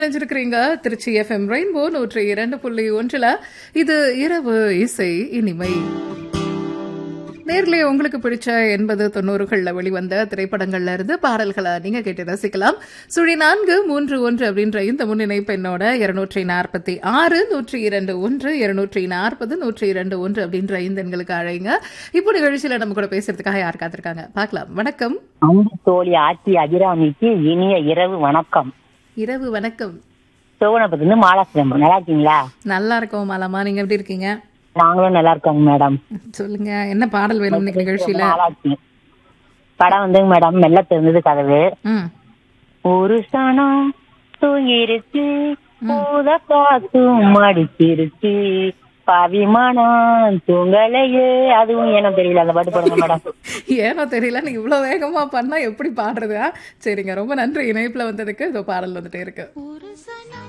நினைச்சிருக்கிறீங்க Trichy FM rainbow நூற்றி இரண்டு புள்ளி ஒன்றுல இது இரவு இசை இனிமை நேர்ல உங்களுக்கு பிடிச்ச எண்பது தொண்ணூறுகள்ல வெளிவந்த திரைப்படங்கள்ல இருந்து பாடல்களை நீங்க கேட்டு ரசிக்கலாம் சுழி நான்கு மூன்று ஒன்று அப்படின்ற இந்த முன்னிணைப்பு என்னோட இருநூற்றி நாற்பத்தி ஆறு நூற்றி இரண்டு ஒன்று இருநூற்றி நாற்பது நூற்றி இரண்டு ஒன்று அப்படின்ற இந்த எண்களுக்கு அழைங்க இப்போ நிகழ்ச்சியில நம்ம கூட பேசுறதுக்காக யார் காத்திருக்காங்க பார்க்கலாம் வணக்கம் அன்பு தோழி ஆட்சி அபிராமிக்கு இனிய இரவு வணக்கம் இரவு வணக்கம் சோவனபத்துல மாலாசிரம் நல்லா இருக்கீங்களா நல்லா இருக்கோம் மாலாமா நீங்க எப்படி இருக்கீங்க நாங்களும் நல்லா இருக்கோங்க மேடம் சொல்லுங்க என்ன பாடல் வேணும் இன்னைக்கு நிகழ்ச்சியில நாளாச்சு படம் வந்துங்க மேடம் மெல்ல திறந்தது கதவு ம் ஒரு சனம் தூங்கிருச்சு பூத காத்தும் மடிச்சிருச்சு பவிமானம் தூங்கலையே அதுவும் எனக்கு தெரியல அந்த பாட்டு போடுங்க மேடம் ஏனோ தெரியல நீ இவ்வளவு வேகமா பண்ணா எப்படி பாடுறது ஆ? சரிங்க ரொம்ப நன்றி இணைப்புல வந்ததுக்கு இதோ பாடல் வந்துட்டே இருக்கு ஒரு சனம்